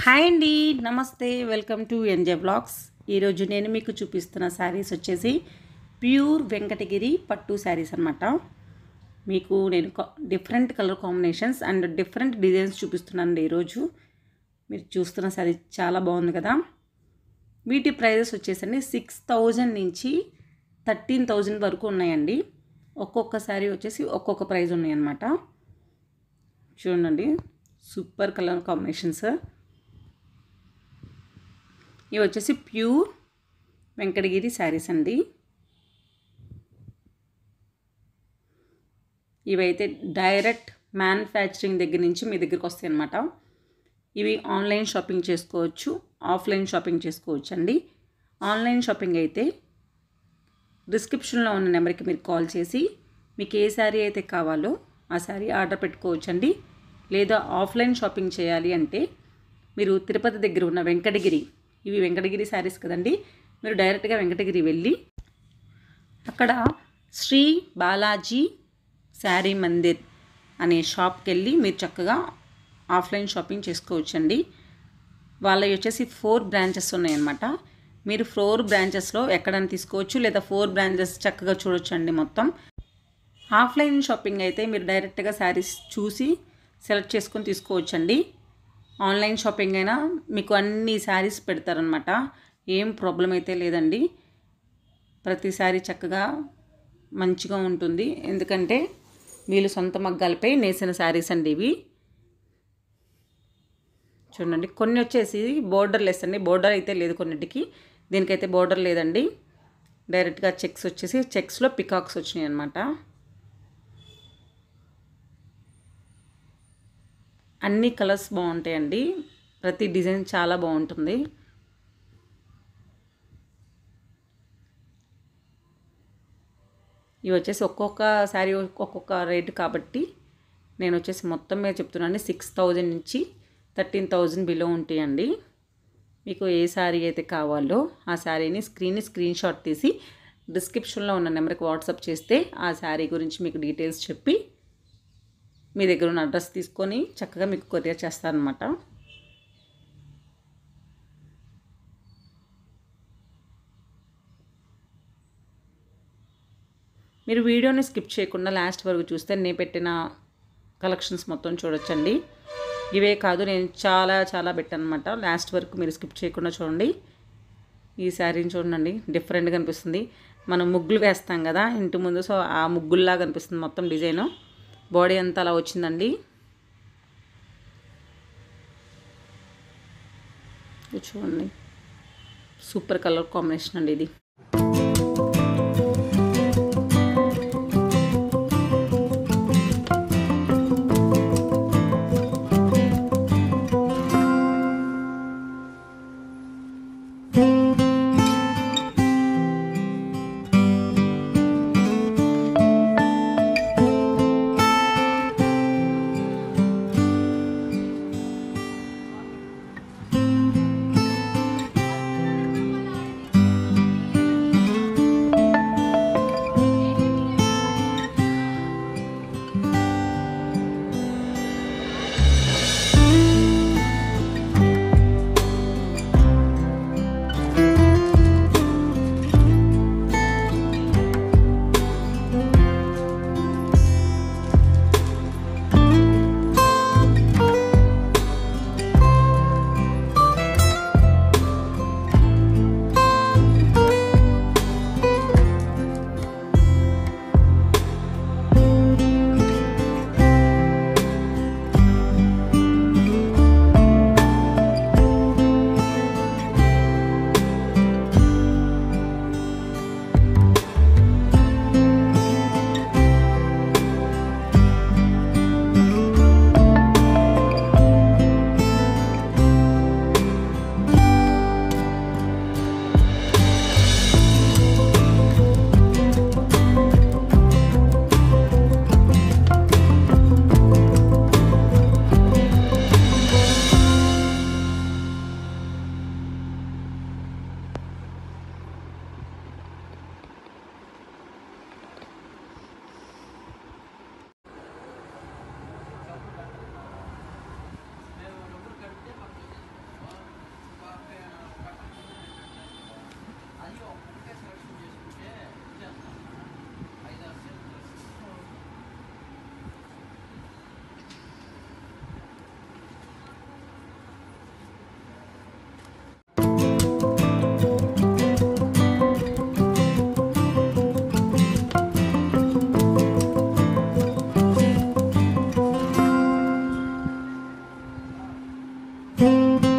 Hi అండి నమస్తే welcome to NJ blogs ఈరోజు నేను మీకు చూపిస్తున్న శారీస్ వచ్చేసి ప్యూర్ వెంకటగిరి పట్టు శారీస్ అనమాట మీకు నేను different colour combinations and different designs చూపిస్తున్నాను ఈరోజు మీరు చూస్తున్న శారీ చాలా బాగుంది కదా వీటి ప్రైజెస్ వచ్చేసండి సిక్స్ థౌజండ్ నుంచి థర్టీన్ థౌజండ్ వరకు ఉన్నాయండి ఒక్కొక్క శారీ వచ్చేసి ఒక్కొక్క ప్రైజ్ ఉన్నాయన్నమాట చూడండి సూపర్ కలర్ కాంబినేషన్స్ ఇవి వచ్చేసి ప్యూర్ వెంకటగిరి శారీస్ అండి ఇవైతే డైరెక్ట్ మ్యానుఫ్యాక్చరింగ్ దగ్గర నుంచి మీ దగ్గరికి వస్తాయి అన్నమాట ఇవి ఆన్లైన్ షాపింగ్ చేసుకోవచ్చు ఆఫ్లైన్ షాపింగ్ చేసుకోవచ్చు అండి ఆన్లైన్ షాపింగ్ అయితే డిస్క్రిప్షన్లో ఉన్న నెంబర్కి మీరు కాల్ చేసి మీకు ఏ శారీ అయితే కావాలో ఆ శారీ ఆర్డర్ పెట్టుకోవచ్చండి లేదా ఆఫ్లైన్ షాపింగ్ చేయాలి అంటే మీరు తిరుపతి దగ్గర ఉన్న వెంకటగిరి ఇవి వెంకటగిరి శారీస్ కదండి మీరు డైరెక్ట్గా వెంకటగిరి వెళ్ళి అక్కడ శ్రీ బాలాజీ శారీ మందిర్ అనే షాప్కి వెళ్ళి మీరు చక్కగా ఆఫ్లైన్ షాపింగ్ చేసుకోవచ్చండి వాళ్ళవి వచ్చేసి ఫోర్ బ్రాంచెస్ ఉన్నాయన్నమాట మీరు ఫోర్ బ్రాంచెస్లో ఎక్కడైనా తీసుకోవచ్చు లేదా ఫోర్ బ్రాంచెస్ చక్కగా చూడొచ్చండి మొత్తం ఆఫ్లైన్ షాపింగ్ అయితే మీరు డైరెక్ట్గా శారీస్ చూసి సెలెక్ట్ చేసుకొని తీసుకోవచ్చండి ఆన్లైన్ షాపింగ్ అయినా మీకు అన్ని శారీస్ పెడతారనమాట ఏం ప్రాబ్లం అయితే లేదండి ప్రతి శారీ చక్కగా మంచిగా ఉంటుంది ఎందుకంటే వీళ్ళు సొంత మగ్గాలపై నేసిన శారీస్ అండి ఇవి చూడండి కొన్ని వచ్చేసి బోర్డర్ లెస్ అండి బోర్డర్ అయితే లేదు కొన్నిటికి దీనికైతే బోర్డర్ లేదండి డైరెక్ట్గా చెక్స్ వచ్చేసి చెక్స్లో పికాక్స్ వచ్చినాయి అనమాట అన్ని కలర్స్ బాగుంటాయండి ప్రతి డిజైన్ చాలా బాగుంటుంది ఇవి వచ్చేసి ఒక్కొక్క శారీ ఒక్కొక్క రేట్ కాబట్టి నేను వచ్చేసి మొత్తం మీద చెప్తున్నాను సిక్స్ థౌజండ్ నుంచి థర్టీన్ థౌజండ్ బిలో ఉంటాయండి మీకు ఏ శారీ అయితే కావాలో ఆ శారీని స్క్రీన్ స్క్రీన్ షాట్ తీసి డిస్క్రిప్షన్లో ఉన్న నెంబర్కి వాట్సాప్ చేస్తే ఆ శారీ గురించి మీకు డీటెయిల్స్ చెప్పి మీ దగ్గర ఉన్న అడ్రస్ తీసుకొని చక్కగా మీకు కొరియర్ చేస్తారనమాట మీరు వీడియోని స్కిప్ చేయకుండా లాస్ట్ వరకు చూస్తే నేను పెట్టిన కలెక్షన్స్ మొత్తం చూడొచ్చండి ఇవే కాదు నేను చాలా చాలా పెట్టానమాట లాస్ట్ వరకు మీరు స్కిప్ చేయకుండా చూడండి ఈ శారీని చూడండి డిఫరెంట్గా అనిపిస్తుంది మనం ముగ్గులు వేస్తాం కదా ఇంటి ముందు సో ఆ ముగ్గుల్లాగా అనిపిస్తుంది మొత్తం డిజైను బాడీ అంతా అలా వచ్చిందండి చూడండి సూపర్ కలర్ కాంబినేషన్ అండి ఇది Thank you.